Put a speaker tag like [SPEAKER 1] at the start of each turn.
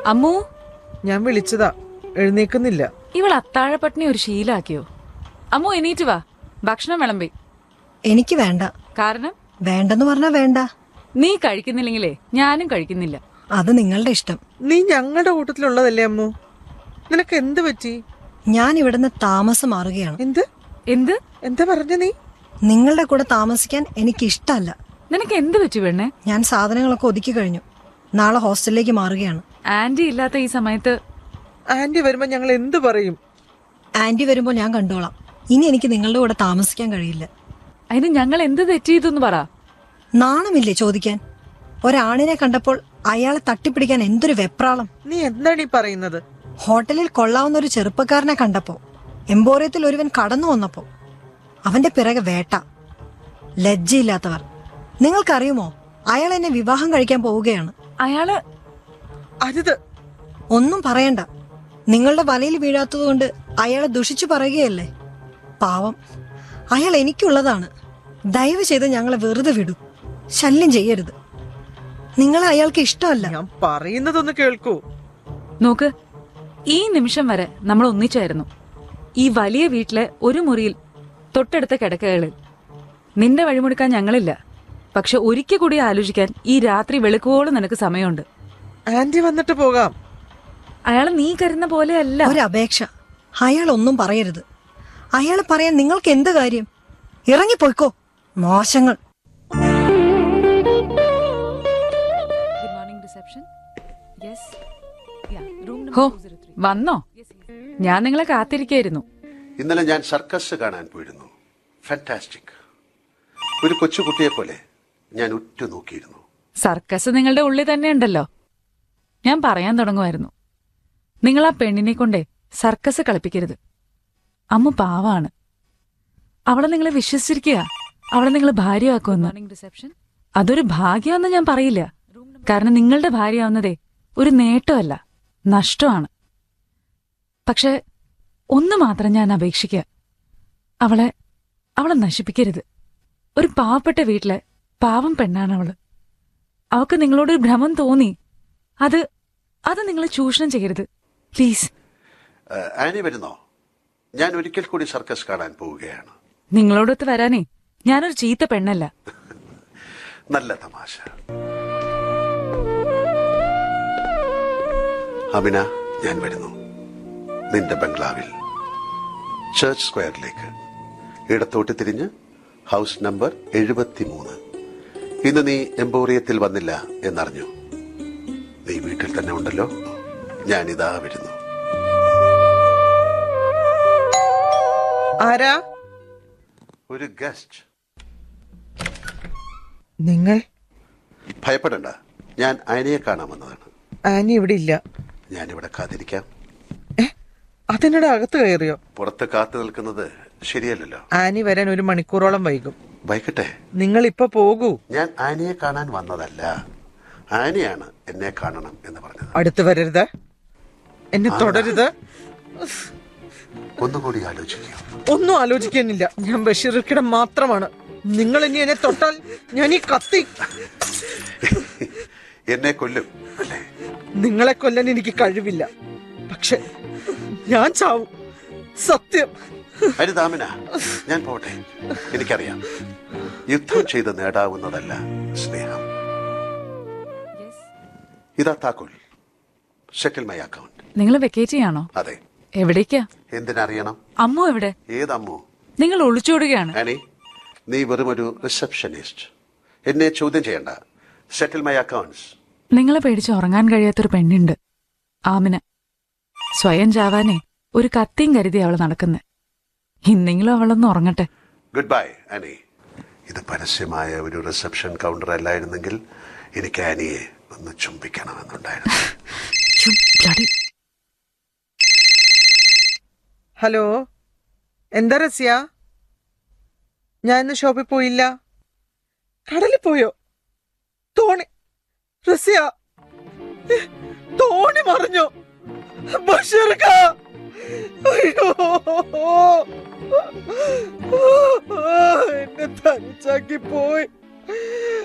[SPEAKER 1] അമ്മു
[SPEAKER 2] ഞാൻ വിളിച്ചതാ എഴുന്നേക്കുന്നില്ല
[SPEAKER 1] ഇവൾ അത്താഴപ്പട്ടിണി ഒരു ശീലാക്കിയോ അമ്മു എണീറ്റ് വാ ഭക്ഷണം വിളമ്പി
[SPEAKER 3] എനിക്ക് വേണ്ട
[SPEAKER 1] കാരണം
[SPEAKER 3] വേണ്ടെന്ന് പറഞ്ഞാ വേണ്ട
[SPEAKER 1] നീ കഴിക്കുന്നില്ലെങ്കിലേ ഞാനും കഴിക്കുന്നില്ല
[SPEAKER 3] അത് നിങ്ങളുടെ ഇഷ്ടം
[SPEAKER 2] നീ ഞങ്ങളുടെ കൂട്ടത്തിലുള്ളതല്ലേ അമ്മു നിനക്ക് എന്ത് പറ്റി
[SPEAKER 3] ഞാൻ ഇവിടുന്ന് താമസം മാറുകയാണ്
[SPEAKER 2] എന്ത്
[SPEAKER 1] എന്ത്
[SPEAKER 2] എന്താ പറഞ്ഞ നീ
[SPEAKER 3] നിങ്ങളുടെ കൂടെ താമസിക്കാൻ എനിക്ക് ഇഷ്ടമല്ല
[SPEAKER 1] നിനക്ക് എന്ത് പറ്റി പെണ്ണെ
[SPEAKER 3] ഞാൻ സാധനങ്ങളൊക്കെ ഒതുക്കി കഴിഞ്ഞു നാളെ ഹോസ്റ്റലിലേക്ക് മാറുകയാണ്
[SPEAKER 1] ആന്റി ഇല്ലാത്ത ഈ സമയത്ത്
[SPEAKER 2] ആന്റി വരുമ്പോ ഞങ്ങൾ എന്ത് പറയും
[SPEAKER 3] ആന്റി വരുമ്പോൾ ഞാൻ കണ്ടോളാം ഇനി എനിക്ക് നിങ്ങളുടെ കൂടെ താമസിക്കാൻ കഴിയില്ല
[SPEAKER 1] അതിന് ഞങ്ങൾ എന്ത് തെറ്റ് ചെയ്തെന്ന് പറ
[SPEAKER 3] നാണമില്ലേ ചോദിക്കാൻ ഒരാണിനെ കണ്ടപ്പോൾ അയാളെ തട്ടിപ്പിടിക്കാൻ എന്തൊരു വെപ്രാളം
[SPEAKER 2] നീ എന്താണ് ഈ പറയുന്നത്
[SPEAKER 3] ഹോട്ടലിൽ കൊള്ളാവുന്ന ഒരു ചെറുപ്പക്കാരനെ കണ്ടപ്പോ എംബോറിയത്തിൽ ഒരുവൻ കടന്നു വന്നപ്പോ അവന്റെ പിറകെ വേട്ട ലജ്ജയില്ലാത്തവർ നിങ്ങൾക്കറിയുമോ അയാൾ എന്നെ വിവാഹം കഴിക്കാൻ പോവുകയാണ്
[SPEAKER 1] അയാള്
[SPEAKER 2] അരുത്
[SPEAKER 3] ഒന്നും പറയണ്ട നിങ്ങളുടെ വലയിൽ വീഴാത്തതുകൊണ്ട് അയാളെ ദുഷിച്ചു പറയുകയല്ലേ പാവം അയാൾ എനിക്കുള്ളതാണ് ദയവ് ചെയ്ത് ഞങ്ങളെ വെറുതെ വിടൂ ശല്യം ചെയ്യരുത് നിങ്ങളെ അയാൾക്ക് ഇഷ്ടമല്ല
[SPEAKER 2] ഞാൻ പറയുന്നതൊന്ന് കേൾക്കൂ
[SPEAKER 1] നോക്ക് ഈ നിമിഷം വരെ നമ്മൾ ഒന്നിച്ചായിരുന്നു ഈ വലിയ വീട്ടിലെ ഒരു മുറിയിൽ തൊട്ടടുത്ത കിടക്കകളിൽ നിന്റെ വഴിമുടുക്കാൻ ഞങ്ങളില്ല പക്ഷെ ഒരിക്കൽ കൂടി ആലോചിക്കാൻ ഈ രാത്രി വെളുക്കുവോളം നിനക്ക് സമയമുണ്ട്
[SPEAKER 2] ആന്റി വന്നിട്ട് പോകാം
[SPEAKER 1] അയാൾ നീ കരുന്ന പോലെയല്ല
[SPEAKER 3] ഒരു അപേക്ഷ അയാൾ ഒന്നും പറയരുത് അയാൾ പറയാൻ നിങ്ങൾക്ക് എന്ത് കാര്യം ഇറങ്ങിപ്പോയിക്കോ മോശങ്ങൾ
[SPEAKER 1] ഹോ വന്നോ ഞാൻ നിങ്ങളെ കാത്തിരിക്കായിരുന്നു
[SPEAKER 4] ഇന്നലെ ഞാൻ സർക്കസ് കാണാൻ പോയിരുന്നു ഫാന്റാസ്റ്റിക് ഒരു കൊച്ചുകുട്ടിയെ പോലെ ഞാൻ ഉറ്റുനോക്കിയിരുന്നു
[SPEAKER 1] സർക്കസ് നിങ്ങളുടെ ഉള്ളിൽ തന്നെ ഉണ്ടല്ലോ ഞാൻ പറയാൻ തുടങ്ങുമായിരുന്നു നിങ്ങൾ ആ പെണ്ണിനെ കൊണ്ടേ സർക്കസ് കളിപ്പിക്കരുത് അമ്മ പാവാണ് അവളെ നിങ്ങളെ വിശ്വസിച്ചിരിക്കുക അവളെ നിങ്ങൾ ഭാര്യയാക്കുമെന്ന് അതൊരു ഭാഗ്യമെന്ന് ഞാൻ പറയില്ല കാരണം നിങ്ങളുടെ ഭാര്യയാവുന്നതേ ഒരു നേട്ടമല്ല നഷ്ടമാണ് പക്ഷെ ഒന്ന് മാത്രം ഞാൻ അപേക്ഷിക്കുക അവളെ അവളെ നശിപ്പിക്കരുത് ഒരു പാവപ്പെട്ട വീട്ടിലെ പാവം പെണ്ണാണ് അവള് അവക്ക് നിങ്ങളോട് ഒരു ഭ്രമം തോന്നി അത് അത് നിങ്ങൾ ചൂഷണം ചെയ്യരുത് പ്ലീസ്
[SPEAKER 4] ഏഹ്, ആനി വരുന്നോ ഞാൻ ഒരിക്കൽ കൂടി സർക്കസ് കാണാൻ പോവുകയാണ്
[SPEAKER 1] നിങ്ങളോടൊത്ത് വരാനേ ഞാനൊരു ചീത്ത പെണ്ണല്ല
[SPEAKER 4] നല്ല തമാശ അമിന ഞാൻ വരുന്നു നിന്റെ ബംഗ്ലാവിൽ ചർച്ച് സ്ക്വയറിലേക്ക് ഇടത്തോട്ട് തിരിഞ്ഞ് ഹൗസ് നമ്പർ എഴുപത്തിമൂന്ന് ഇന്ന് നീ എംപോറിയത്തിൽ വന്നില്ല എന്നറിഞ്ഞു നീ വീട്ടിൽ തന്നെ ഉണ്ടല്ലോ ഞാനിതാ വരുന്നു
[SPEAKER 2] ആരാ
[SPEAKER 4] ഒരു ഗസ്റ്റ്
[SPEAKER 2] നിങ്ങൾ
[SPEAKER 4] ഭയപ്പെടണ്ട ഞാൻ അയനയെ കാണാൻ വന്നതാണ്
[SPEAKER 2] ആനി ഇവിടെ ഇല്ല
[SPEAKER 4] ഞാനിവിടെ കാത്തിരിക്കാം
[SPEAKER 2] ഏ അതിനിടെ അകത്ത് കയറിയോ
[SPEAKER 4] പുറത്ത് കാത്തു നിൽക്കുന്നത് ശരിയല്ലല്ലോ
[SPEAKER 2] ആനി വരാൻ ഒരു മണിക്കൂറോളം വൈകും
[SPEAKER 4] വൈകട്ടെ
[SPEAKER 2] നിങ്ങൾ ഇപ്പൊ പോകൂ
[SPEAKER 4] ഞാൻ ആനയെ കാണാൻ വന്നതല്ല ആനയാണ് എന്നെ കാണണം എന്ന് പറഞ്ഞത്
[SPEAKER 2] അടുത്ത് വരരുത് എന്നെ തുടരുത്
[SPEAKER 4] ഒന്നുകൂടി ആലോചിക്കൂ
[SPEAKER 2] ഒന്നും ആലോചിക്കാനില്ല ഞാൻ ബഷീർക്കിടെ മാത്രമാണ് നിങ്ങൾ ഇനി എന്നെ തൊട്ടാൽ ഞാൻ ഈ കത്തി
[SPEAKER 4] എന്നെ കൊല്ലും അല്ലേ
[SPEAKER 2] നിങ്ങളെ കൊല്ലാൻ എനിക്ക് കഴിവില്ല പക്ഷെ ഞാൻ ചാവും സത്യം
[SPEAKER 4] ഹരിതാമന ഞാൻ പോട്ടെ എനിക്കറിയാം യുദ്ധം ചെയ്ത് നേടാവുന്നതല്ല സ്നേഹം ഇതാ താക്കോൽ സെറ്റിൽ മൈ അക്കൗണ്ട്
[SPEAKER 1] നിങ്ങൾ വെക്കേറ്റ് ചെയ്യാണോ
[SPEAKER 4] അതെ
[SPEAKER 1] എവിടേക്കാ
[SPEAKER 4] എന്തിനറിയണം
[SPEAKER 1] അമ്മു എവിടെ
[SPEAKER 4] ഏതമ്മു
[SPEAKER 1] നിങ്ങൾ ഒളിച്ചോടുകയാണ്
[SPEAKER 4] ആനി നീ വെറും ഒരു റിസപ്ഷനിസ്റ്റ് എന്നെ ചോദ്യം ചെയ്യണ്ട സെറ്റിൽ മൈ അക്കൗണ്ട്സ്
[SPEAKER 1] നിങ്ങളെ പേടിച്ച് ഉറങ്ങാൻ കഴിയാത്തൊരു പെണ്ണുണ്ട് ആമിന സ്വയം ചാവാനേ ഒരു കത്തിയും കരുതി അവള് നടക്കുന്നെ ഇന്നെങ്കിലും അവളൊന്ന് ഉറങ്ങട്ടെ
[SPEAKER 4] ഗുഡ് ബൈ ആനി ഇത് പരസ്യമായ ഒരു റിസപ്ഷൻ കൗണ്ടർ അല്ലായിരുന്നെങ്കിൽ എനിക്ക് ആനിയെ ഒന്ന് ചുംബിക്കണമെന്നുണ്ടായിരുന്നു
[SPEAKER 1] ഛു, bloody
[SPEAKER 2] ഹലോ എന്താ റസ്യ ഞാൻ ഇന്ന് ഷോപ്പിൽ പോയില്ല കടലിൽ പോയോ തോണി റസ്യ ഏ, തോണി മറിഞ്ഞോ ബഷീർക്ക അയ്യോ എന്നെ തനിച്ചാക്കി പോയി